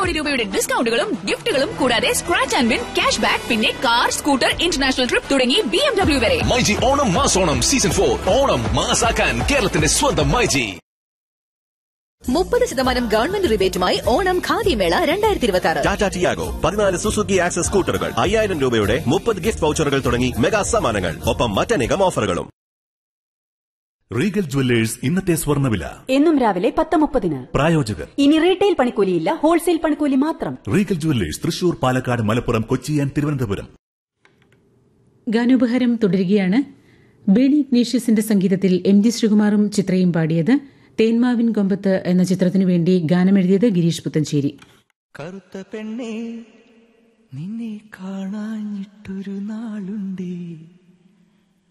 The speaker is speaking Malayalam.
കോടി രൂപയുടെ ഡിസ്കൗണ്ടുകളും ഗിഫ്റ്റുകളും കൂടാതെ scratch and win cash back പിന്നെ കാർ സ്കൂട്ടർ ഇന്റർനാഷണൽ ട്രിപ്പ് തുടങ്ങി ബി എം ഡബ്ല്യു വരെ മൈജി ഓണം മാസോണം സീസൺ ഫോർ ഓണം മാസാക്കാൻ കേരളത്തിന്റെ സ്വന്തം മൈജി മുപ്പത് ശതമാനം ഗവൺമെന്റ് റിബേറ്റുമായി ഓണം ഖാദി മേള രണ്ടായിരത്തി ഇരുപത്തി ആറ് ടാറ്റ ടിയാഗോ പതിനാല് സുസുക്കി ആക്സസ് സ്കൂട്ടറുകൾ അയ്യായിരം രൂപയുടെ മുപ്പത് ഗിഫ്റ്റ് വൗച്ചറുകൾ തുടങ്ങി മെഗാ സമ്മാനങ്ങൾ ഒപ്പം മറ്റനേകം ഓഫറുകളും റീഗൽ ജുവല്ലേഴ്സ് ഇന്നത്തെ സ്വർണ്ണവില എന്നും രാവിലെ പത്ത് മുപ്പതിന് പ്രായോജകർ ഇനി റീറ്റെയിൽ പണിക്കൂലിയില്ല ഹോൾസെയിൽ പണിക്കൂലി മാത്രം Regal jewellers Thrissur Palakkad Malappuram Kochi and Thiruvananthapuram ഗാനോപഹാരം തുടരുകയാണ് ബേണി ഇഗ്നേഷ്യസിന്റെ സംഗീതത്തിൽ എം ജി ശ്രീകുമാറും ചിത്രയും പാടിയത് തേന്മാവിൻ കൊമ്പത്ത് എന്ന ചിത്രത്തിനു വേണ്ടി ഗാനമെഴുതിയത് ഗിരീഷ് പുത്തഞ്ചേരി കറുത്ത പെണ്ണേ നിന്നെ കാണാഞ്ഞിട്ടൊരു നാളുണ്ടേ